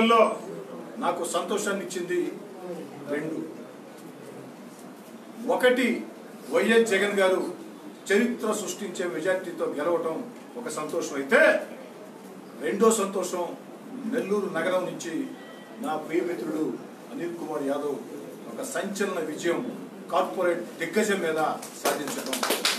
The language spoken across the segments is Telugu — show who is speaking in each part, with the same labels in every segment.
Speaker 1: ఎన్నికల్లో నాకు సంతోషాన్ని ఇచ్చింది రెండు ఒకటి వైఎస్ జగన్ గారు చరిత్ర సృష్టించే మెజార్టీతో గెలవటం ఒక సంతోషం అయితే రెండో సంతోషం నెల్లూరు నగరం నుంచి నా ప్రియమిత్రుడు అనిల్ కుమార్ యాదవ్ ఒక సంచలన విజయం కార్పొరేట్ దిగ్గజం మీద సాధించడం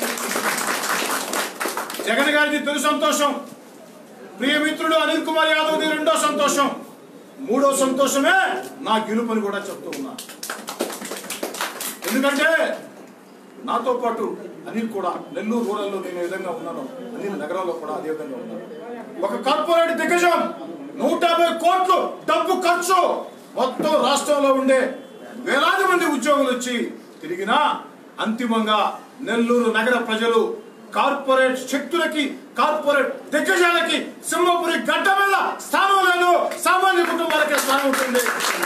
Speaker 1: జగన్ గారిది తొలి సంతోషం ప్రియమిత్రుడు అనిల్ కుమార్ యాదవ్ది రెండో సంతోషం మూడో సంతోషమే నా గెలుపని కూడా చెప్తూ ఉన్నా ఎందుకంటే నాతో పాటు అనిల్ కూడా నెల్లూరు రూరల్లో నేను ఏ విధంగా ఉన్నాను అనిల్ నగరంలో కూడా అదే విధంగా ఉన్నాను ఒక కార్పొరేట్ దిగ్గజం నూట యాభై కోట్లు డబ్బు ఖర్చు మొత్తం రాష్ట్రంలో ఉండే వేలాది మంది ఉద్యోగులు వచ్చి తిరిగినా అంతిమంగా నెల్లూరు నగర ప్రజలు కార్పొరేట్ శక్తులకి కార్పొరేట్ దిగ్గజాలకి సింహపురి గడ్డ మీద స్థానం లేదు సామాన్య కుటుంబాలకే స్థానం ఉంటుంది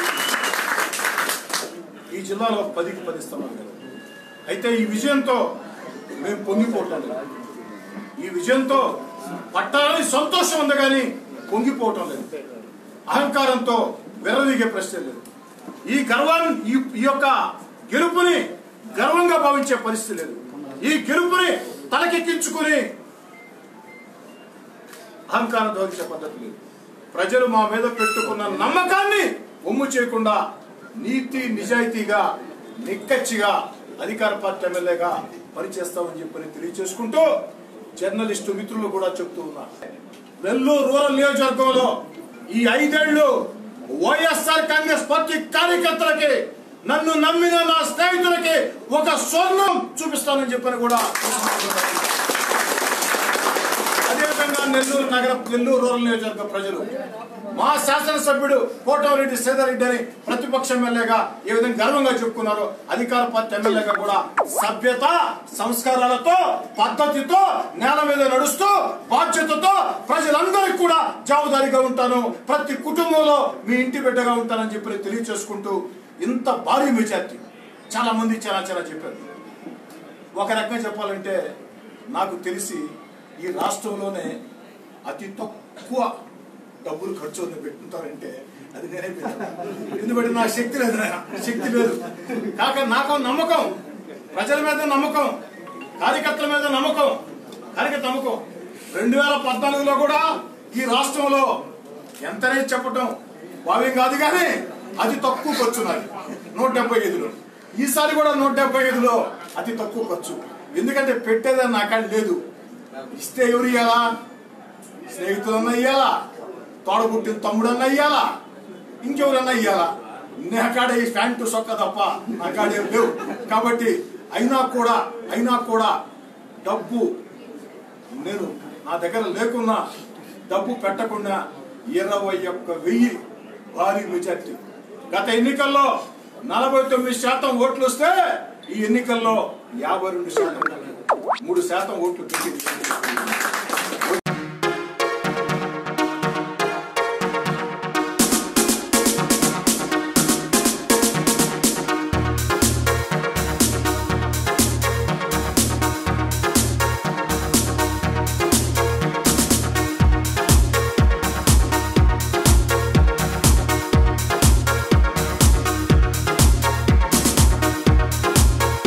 Speaker 1: ఈ జిల్లాలో పదికి పది స్థానాలు కదా అయితే ఈ విజయంతో మేము పొంగిపోవటం లేదు ఈ విజయంతో పట్టాలని సంతోషం ఉంది కానీ పొంగిపోవటం లేదు అహంకారంతో విర్రవీగే ప్రశ్న లేదు ఈ గర్వాన్ని ఈ ఈ యొక్క గెలుపుని గర్వంగా భావించే పరిస్థితి లేదు ఈ గెలుపుని తలకెక్కించుకుని అహంకారం ధోరించే పద్ధతి లేదు ప్రజలు మా మీద పెట్టుకున్న నమ్మకాన్ని ఒమ్ము చేయకుండా నీతి నిజాయితీగా నిక్కచ్చిగా అధికార పార్టీ ఎమ్మెల్యేగా పనిచేస్తామని చెప్పని తెలియచేసుకుంటూ జర్నలిస్టు మిత్రులు కూడా చెప్తూ ఉన్నారు నెల్లూరు రూరల్ నియోజకవర్గంలో ఈ ఐదేళ్లు వైఎస్ఆర్ కాంగ్రెస్ పార్టీ కార్యకర్తలకి నన్ను నమ్మిన నా స్నేహితులకి ఒక స్వర్ణం చూపిస్తానని చెప్పని కూడా అదేవిధంగా నెల్లూరు నగర నెల్లూరు రూరల్ నియోజకవర్గ ప్రజలు మా శాసనసభ్యుడు కోటమిరెడ్డి శ్రీధర్రెడ్డి అని ప్రతిపక్ష ఎమ్మెల్యేగా ఏ విధంగా గర్వంగా చెప్పుకున్నారో అధికార పార్టీ ఎమ్మెల్యేగా కూడా సభ్యత సంస్కారాలతో పద్ధతితో నేల మీద నడుస్తూ బాధ్యతతో ప్రజలందరికీ కూడా జవాబుదారీగా ఉంటాను ప్రతి కుటుంబంలో మీ ఇంటి బిడ్డగా ఉంటానని చెప్పి తెలియచేసుకుంటూ ఇంత భారీ మెజార్టీ చాలా మంది చాలా చాలా చెప్పారు ఒక రకంగా చెప్పాలంటే నాకు తెలిసి ఈ రాష్ట్రంలోనే అతి తక్కువ డబ్బులు ఖర్చు అవుతుంది పెట్టుకుంటారంటే అది నేనే పెట్టాను ఎందుకంటే నాకు శక్తి లేదు నాయన. శక్తి లేదు కాక నాకు నమ్మకం ప్రజల మీద నమ్మకం కార్యకర్తల మీద నమ్మకం కార్యకర్త నమ్మకం రెండు వేల పద్నాలుగులో కూడా ఈ రాష్ట్రంలో ఎంతనే చెప్పటం భావ్యం కాదు కానీ అతి తక్కువ ఖర్చు నాది నూట డెబ్బై ఐదులో ఈసారి కూడా నూట డెబ్బై ఐదులో అతి తక్కువ ఖర్చు ఎందుకంటే పెట్టేదని నాకాడ లేదు ఇస్తే ఎవరు ఇయ్యాలా స్నేహితులన్నా ఇయ్యాలా తోడబుట్టిన తమ్ముడన్నా ఇయ్యాలా ఇంకెవరన్నా ఇయ్యాలా నాకాడ ఈ ప్యాంటు సొక్క తప్ప నాకాడ ఏం లేవు కాబట్టి అయినా కూడా అయినా కూడా డబ్బు నేను నా దగ్గర లేకున్నా డబ్బు పెట్టకుండా ఇరవై ఒక్క వెయ్యి భారీ మెజార్టీ గత ఎన్నికల్లో నలభై తొమ్మిది శాతం ఓట్లు వస్తే ఈ ఎన్నికల్లో యాభై రెండు శాతం మూడు శాతం ఓట్లు పెరిగింది